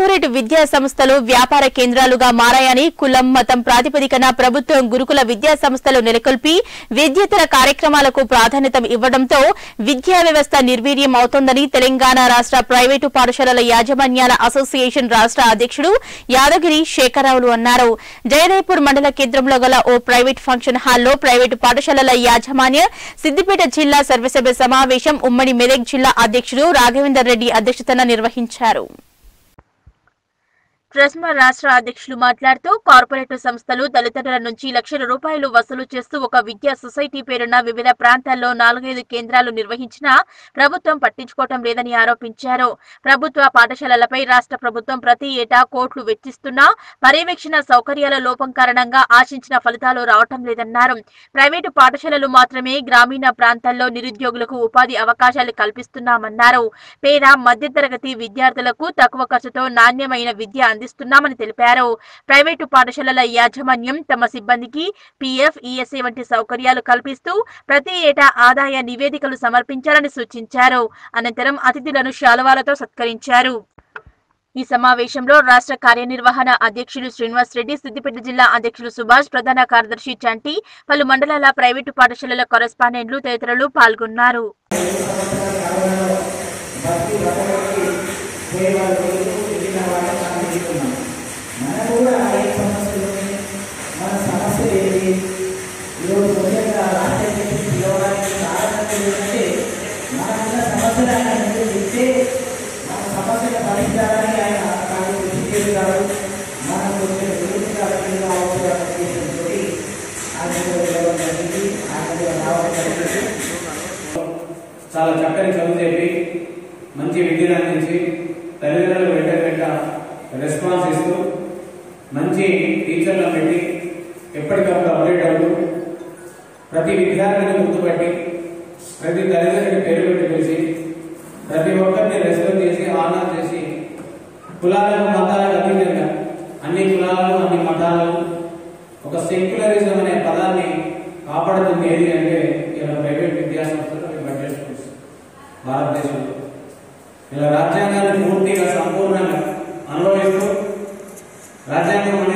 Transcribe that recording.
corporate విద్యా సంస్థలు వ్యాపార కేంద్రాలుగా మారాయని కులం మతం ప్రాతిపదికన ప్రభుత్వం గురుకుల విద్యా సంస్థలు నెలకొల్పి విద్యేతర కార్యక్రమాలకు ప్రాధాన్యత ఇవ్వడంతో విద్యా వ్యవస్థ నిర్వీర్యం అవుతోందని తెలంగాణ రాష్ట ప్రైవేటు పాఠశాలల యాజమాన్యాల అసోసియేషన్ రాష్ట అధ్యక్షుడు యాదగిరి శేఖరరావులు అన్నారు జయదేపూర్ మండల కేంద్రంలో గల ఓ ప్రైవేట్ ఫంక్షన్ హాల్లో ప్రైవేటు పాఠశాలల యాజమాన్య సిద్దిపేట జిల్లా సర్వసభ్య సమావేశం ఉమ్మడి మెదక్ జిల్లా అధ్యక్షుడు రాఘవేందర్ రెడ్డి అధ్యక్షతన నిర్వహించారు ట్రస్మా రాష్ట్ర అధ్యక్షులు మాట్లాడుతూ కార్పొరేట్ సంస్థలు తల్లిదండ్రుల నుంచి లక్షల రూపాయలు వసూలు చేస్తూ ఒక విద్యా సొసైటీ పేరున వివిధ ప్రాంతాల్లో నాలుగైదు కేంద్రాలు నిర్వహించినా ప్రభుత్వం పట్టించుకోవటం లేదని ఆరోపించారు ప్రభుత్వ పాఠశాలలపై రాష్ట్ర ప్రభుత్వం ప్రతి ఏటా కోట్లు వెచ్చిస్తున్నా పర్యవేక్షణ సౌకర్యాల లోపం కారణంగా ఆశించిన ఫలితాలు రావటం లేదన్నారు ప్రైవేటు పాఠశాలలు మాత్రమే గ్రామీణ ప్రాంతాల్లో నిరుద్యోగులకు ఉపాధి అవకాశాలు కల్పిస్తున్నామన్నారు పేద మధ్యతరగతి విద్యార్థులకు తక్కువ ఖర్చుతో నాణ్యమైన విద్య అందిస్తున్నామని తెలిపారు ప్రైవేటు పాఠశాలల యాజమాన్యం తమ సిబ్బందికి పీఎఫ్ ఈఎస్ఐ వంటి సౌకర్యాలు కల్పిస్తూ ప్రతి ఏటా ఆదాయ నివేదికలు సమర్పించాలని సూచించారు అనంతరం అతిథులను శాలువాలతో సత్కరించారు ఈ సమావేశంలో రాష్ట్ర కార్యనిర్వహణ అధ్యక్షులు శ్రీనివాస్ రెడ్డి సిద్దిపేట జిల్లా అధ్యక్షులు సుభాష్ ప్రధాన కార్యదర్శి చంటి పలు మండలాల ప్రైవేటు పాఠశాలల కరెస్పాండెంట్లు తదితరులు పాల్గొన్నారు మనకు కూడా ఏ సమస్యలు ఉన్నాయి మన సమస్యలు ఏంటి ఈరోజు ముఖ్యంగా రాష్ట్ర అధ్యక్షుడు పిలవడానికి కారణం ఏంటంటే మనకున్న సమస్యలు ఆయన ముందు చెప్తే మన సమస్యల పరిష్కారానికి ఆయన కానీ కృషి చేస్తారు మనం కొంచెం నిరుత్సాహంగా అవసరం ఉద్దేశంతో ఆయన పిలవడం జరిగింది ఆయన రావడం జరిగింది చాలా చక్కని చదువు చెప్పి మంచి విద్యను అందించి తల్లిదండ్రులకు వెంట వెంట రెస్పాన్స్ ఇస్తూ మంచి టీచర్లను పెట్టి ఎప్పటికప్పుడు అప్డేట్ అవుతూ ప్రతి విద్యార్థిని గుర్తుపట్టి ప్రతి తల్లిదండ్రుని పేరు పెట్టి పిలిచి ప్రతి ఒక్కరిని రెస్పెక్ట్ చేసి ఆనర్ చేసి కులాలకు మతాలకు అతీతంగా అన్ని కులాలను అన్ని మతాలను ఒక సెక్యులరిజం అనే పదాన్ని కాపాడుతుంది ఏది అంటే ఇలా ప్రైవేట్ విద్యా సంస్థలు బడ్జెట్ స్కూల్స్ భారతదేశంలో ఇలా రాజ్యాంగాన్ని పూర్తిగా సంపూర్ణంగా అనుభవిస్తూ రాజ్యాంగం అనే